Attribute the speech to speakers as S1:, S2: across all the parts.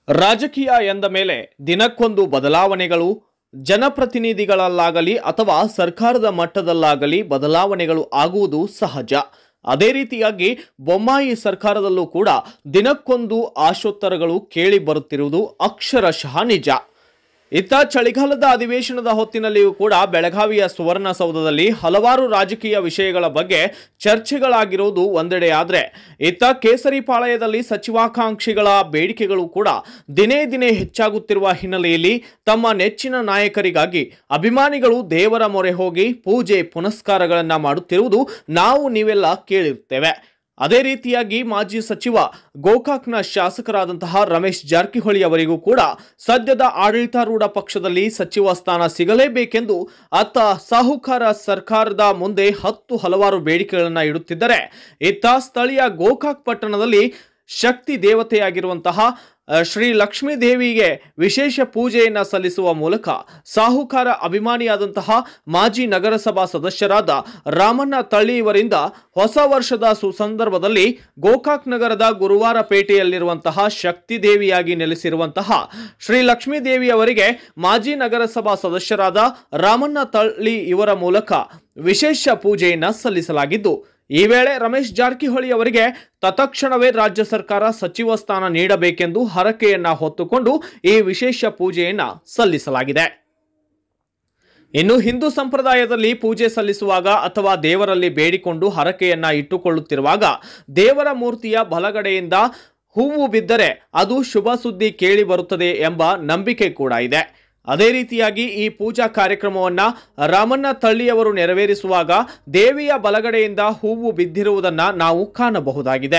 S1: ರಾಜಕೀಯ ಎಂದ ಮೇಲೆ ದಿನಕ್ಕೊಂದು ಬದಲಾವಣೆಗಳು ಜನಪ್ರತಿನಿಧಿಗಳಲ್ಲಾಗಲಿ ಅಥವಾ ಸರ್ಕಾರದ ಮಟ್ಟದಲ್ಲಾಗಲಿ ಬದಲಾವಣೆಗಳು ಆಗುವುದು ಸಹಜ ಅದೇ ರೀತಿಯಾಗಿ ಬೊಮ್ಮಾಯಿ ಸರ್ಕಾರದಲ್ಲೂ ಕೂಡ ದಿನಕ್ಕೊಂದು ಆಶೋತ್ತರಗಳು ಕೇಳಿ ಬರುತ್ತಿರುವುದು ಅಕ್ಷರಶಃ ನಿಜ ಇತ್ತ ಚಳಿಗಾಲದ ಅಧಿವೇಶನದ ಹೊತ್ತಿನಲ್ಲಿಯೂ ಕೂಡ ಬೆಳಗಾವಿಯ ಸುವರ್ಣಸೌಧದಲ್ಲಿ ಹಲವಾರು ರಾಜಕೀಯ ವಿಷಯಗಳ ಬಗ್ಗೆ ಚರ್ಚೆಗಳಾಗಿರುವುದು ಒಂದೆಡೆ ಆದರೆ ಇತ್ತ ಕೇಸರಿ ಪಾಳಯದಲ್ಲಿ ಸಚಿವಾಕಾಂಕ್ಷಿಗಳ ಬೇಡಿಕೆಗಳು ಕೂಡ ದಿನೇ ದಿನೇ ಹೆಚ್ಚಾಗುತ್ತಿರುವ ಹಿನ್ನೆಲೆಯಲ್ಲಿ ತಮ್ಮ ನೆಚ್ಚಿನ ನಾಯಕರಿಗಾಗಿ ಅಭಿಮಾನಿಗಳು ದೇವರ ಮೊರೆ ಹೋಗಿ ಪೂಜೆ ಪುನಸ್ಕಾರಗಳನ್ನು ಮಾಡುತ್ತಿರುವುದು ನಾವು ನೀವೆಲ್ಲ ಕೇಳಿರುತ್ತೇವೆ ಅದೇ ರೀತಿಯಾಗಿ ಮಾಜಿ ಸಚಿವ ಗೋಕಾಕ್ನ ಶಾಸಕರಾದಂತಹ ರಮೇಶ್ ಜಾರಕಿಹೊಳಿ ಅವರಿಗೂ ಕೂಡ ಸದ್ಯದ ಆಡಳಿತಾರೂಢ ಪಕ್ಷದಲ್ಲಿ ಸಚಿವ ಸ್ಥಾನ ಸಿಗಲೇಬೇಕೆಂದು ಅತ್ತ ಸಾಹುಕಾರ ಸರ್ಕಾರದ ಮುಂದೆ ಹತ್ತು ಹಲವಾರು ಬೇಡಿಕೆಗಳನ್ನು ಇಡುತ್ತಿದ್ದರೆ ಇತ್ತ ಸ್ಥಳೀಯ ಗೋಕಾಕ್ ಪಟ್ಟಣದಲ್ಲಿ ಶಕ್ತಿ ದೇವತೆಯಾಗಿರುವಂತಹ ಅ, ಶ್ರೀ ಲಕ್ಷ್ಮೀ ದೇವಿಗೆ ವಿಶೇಷ ಪೂಜೆಯನ್ನು ಸಲ್ಲಿಸುವ ಮೂಲಕ ಸಾಹುಕಾರ ಅಭಿಮಾನಿಯಾದಂತಹ ಮಾಜಿ ನಗರಸಭಾ ಸದಸ್ಯರಾದ ರಾಮಣ್ಣ ತಳ್ಳಿ ಇವರಿಂದ ಹೊಸ ವರ್ಷದ ಸುಸಂದರ್ಭದಲ್ಲಿ ಗೋಕಾಕ್ ನಗರದ ಗುರುವಾರ ಪೇಟೆಯಲ್ಲಿರುವಂತಹ ಶಕ್ತಿ ದೇವಿಯಾಗಿ ನೆಲೆಸಿರುವಂತಹ ಶ್ರೀ ಲಕ್ಷ್ಮೀ ದೇವಿ ಅವರಿಗೆ ಮಾಜಿ ನಗರಸಭಾ ಸದಸ್ಯರಾದ ರಾಮಣ್ಣ ತಳ್ಳಿ ಇವರ ಮೂಲಕ ವಿಶೇಷ ಪೂಜೆಯನ್ನು ಸಲ್ಲಿಸಲಾಗಿದ್ದು ಈ ವೇಳೆ ರಮೇಶ್ ಜಾರಕಿಹೊಳಿ ಅವರಿಗೆ ತತ್ಕ್ಷಣವೇ ರಾಜ್ಯ ಸರ್ಕಾರ ಸಚಿವ ಸ್ಥಾನ ನೀಡಬೇಕೆಂದು ಹರಕೆಯನ್ನ ಹೊತ್ತುಕೊಂಡು ಈ ವಿಶೇಷ ಪೂಜೆಯನ್ನ ಸಲ್ಲಿಸಲಾಗಿದೆ ಇನ್ನು ಹಿಂದೂ ಸಂಪ್ರದಾಯದಲ್ಲಿ ಪೂಜೆ ಸಲ್ಲಿಸುವಾಗ ಅಥವಾ ದೇವರಲ್ಲಿ ಬೇಡಿಕೊಂಡು ಹರಕೆಯನ್ನ ಇಟ್ಟುಕೊಳ್ಳುತ್ತಿರುವಾಗ ದೇವರ ಮೂರ್ತಿಯ ಬಲಗಡೆಯಿಂದ ಹೂವು ಬಿದ್ದರೆ ಅದು ಶುಭ ಸುದ್ದಿ ಕೇಳಿ ಬರುತ್ತದೆ ಎಂಬ ನಂಬಿಕೆ ಕೂಡ ಇದೆ ಅದೇ ರೀತಿಯಾಗಿ ಈ ಪೂಜಾ ಕಾರ್ಯಕ್ರಮವನ್ನ ರಾಮಣ್ಣ ತಳ್ಳಿಯವರು ನೆರವೇರಿಸುವಾಗ ದೇವಿಯ ಬಲಗಡೆಯಿಂದ ಹೂವು ಬಿದ್ದಿರುವುದನ್ನ ನಾವು ಕಾಣಬಹುದಾಗಿದೆ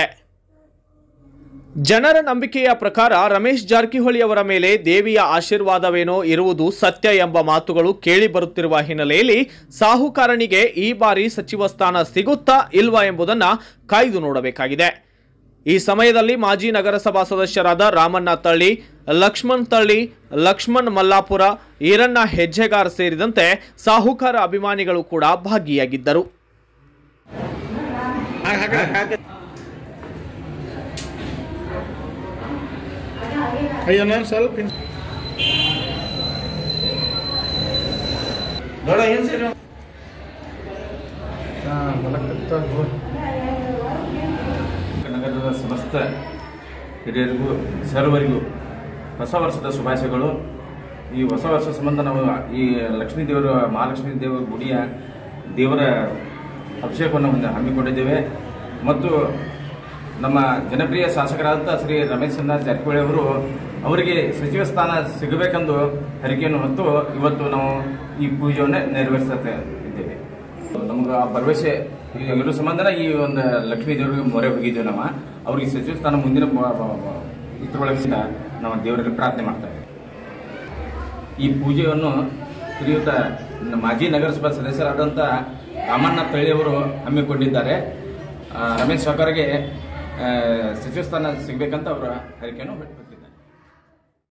S1: ಜನರ ನಂಬಿಕೆಯ ಪ್ರಕಾರ ರಮೇಶ್ ಜಾರಕಿಹೊಳಿ ಅವರ ಮೇಲೆ ದೇವಿಯ ಆಶೀರ್ವಾದವೇನೋ ಇರುವುದು ಸತ್ಯ ಎಂಬ ಮಾತುಗಳು ಕೇಳಿ ಬರುತ್ತಿರುವ ಹಿನ್ನೆಲೆಯಲ್ಲಿ ಸಾಹುಕಾರನಿಗೆ ಈ ಬಾರಿ ಸಚಿವ ಸ್ಥಾನ ಸಿಗುತ್ತಾ ಇಲ್ವಾ ಎಂಬುದನ್ನ ಕಾಯ್ದು ನೋಡಬೇಕಾಗಿದೆ ಈ ಸಮಯದಲ್ಲಿ ಮಾಜಿ ನಗರಸಭಾ ಸದಸ್ಯರಾದ ರಾಮಣ್ಣ ತಳ್ಳಿ ಲಕ್ಷ್ಮಣ್ ತಳ್ಳಿ ಲಕ್ಷ್ಮಣ್ ಮಲ್ಲಾಪುರ ಈರಣ್ಣ ಹೆಜ್ಜೆಗಾರ್ ಸೇರಿದಂತೆ ಸಾಹುಕಾರ ಅಭಿಮಾನಿಗಳು ಕೂಡ ಭಾಗಿಯಾಗಿದ್ದರು
S2: ಅಯ್ಯೋ ನಾನು ಸ್ವಲ್ಪ ಇನ್-
S3: ನೋಡ ಏನ್ ಸರಿ
S2: ಹಾ, ಬಲಕತ್ತ ಹೋಗ್.
S3: ನಗರದ ಸಮಸ್ತ ಹಿರಿಯರಿಗೂ ಸರ್ವರಿಗೂ ಹೊಸ ವರ್ಷದ ಶುಭಾಶಯಗಳು ಈ ಹೊಸ ವರ್ಷ ಸಂಬಂಧ ನಾವು ಈ ಲಕ್ಷ್ಮೀ ದೇವರ ಮಹಾಲಕ್ಷ್ಮೀ ದೇವರ ಗುಡಿಯ ದೇವರ ಅಭಿಷೇಕವನ್ನು ಒಂದು ಹಮ್ಮಿಕೊಂಡಿದ್ದೇವೆ ಮತ್ತು ನಮ್ಮ ಜನಪ್ರಿಯ ಶಾಸಕರಾದಂಥ ಶ್ರೀ ರಮೇಶ್ ಚಂದ್ರ ಜಾರಕಿಹೊಳಿ ಅವರು ಅವರಿಗೆ ಸಚಿವ ಸ್ಥಾನ ಸಿಗಬೇಕೆಂದು ಹರಿಕೆಯನ್ನು ಹೊತ್ತು ಇವತ್ತು ನಾವು ಈ ಪೂಜೆಯನ್ನು ನೆರವೇರಿಸ್ತಾ ಇದ್ದೇವೆ ನಮ್ಗೆ ಆ ಭರವಸೆ ಇರೋ ಸಂಬಂಧನ ಈ ಒಂದು ಲಕ್ಷ್ಮೀ ದೇವರಿಗೆ ಮೊರೆ ಹೋಗಿದ್ದೇವೆ ನಾವು ಅವ್ರಿಗೆ ಸಚಿವ ಸ್ಥಾನ ಮುಂದಿನ ಬ- ಬ- ಬ- ಇದ್ರೊಳಗಿಂದ ನಾವು ದೇವರಿಗೆ ಪ್ರಾರ್ಥನೆ ಮಾಡ್ತಾ ಇದ್ದೇವೆ ಈ ಪೂಜೆಯನ್ನು ಶ್ರೀಯುತ ನ- ಮಾಜಿ ನಗರಸಭಾ ಸದಸ್ಯರಾದಂಥ ರಾಮಣ್ಣ ತಳ್ಳಿಯವರು ಹಮ್ಮಿಕೊಂಡಿದ್ದಾರೆ ಆ, ರಮೇಶ್ ಸಾಕರ್ಗೆ ಆ, ಸಚಿವ ಸ್ಥಾನ ಸಿಗಬೇಕಂತ ಅವರ ಹರಿಕೆಯನ್ನು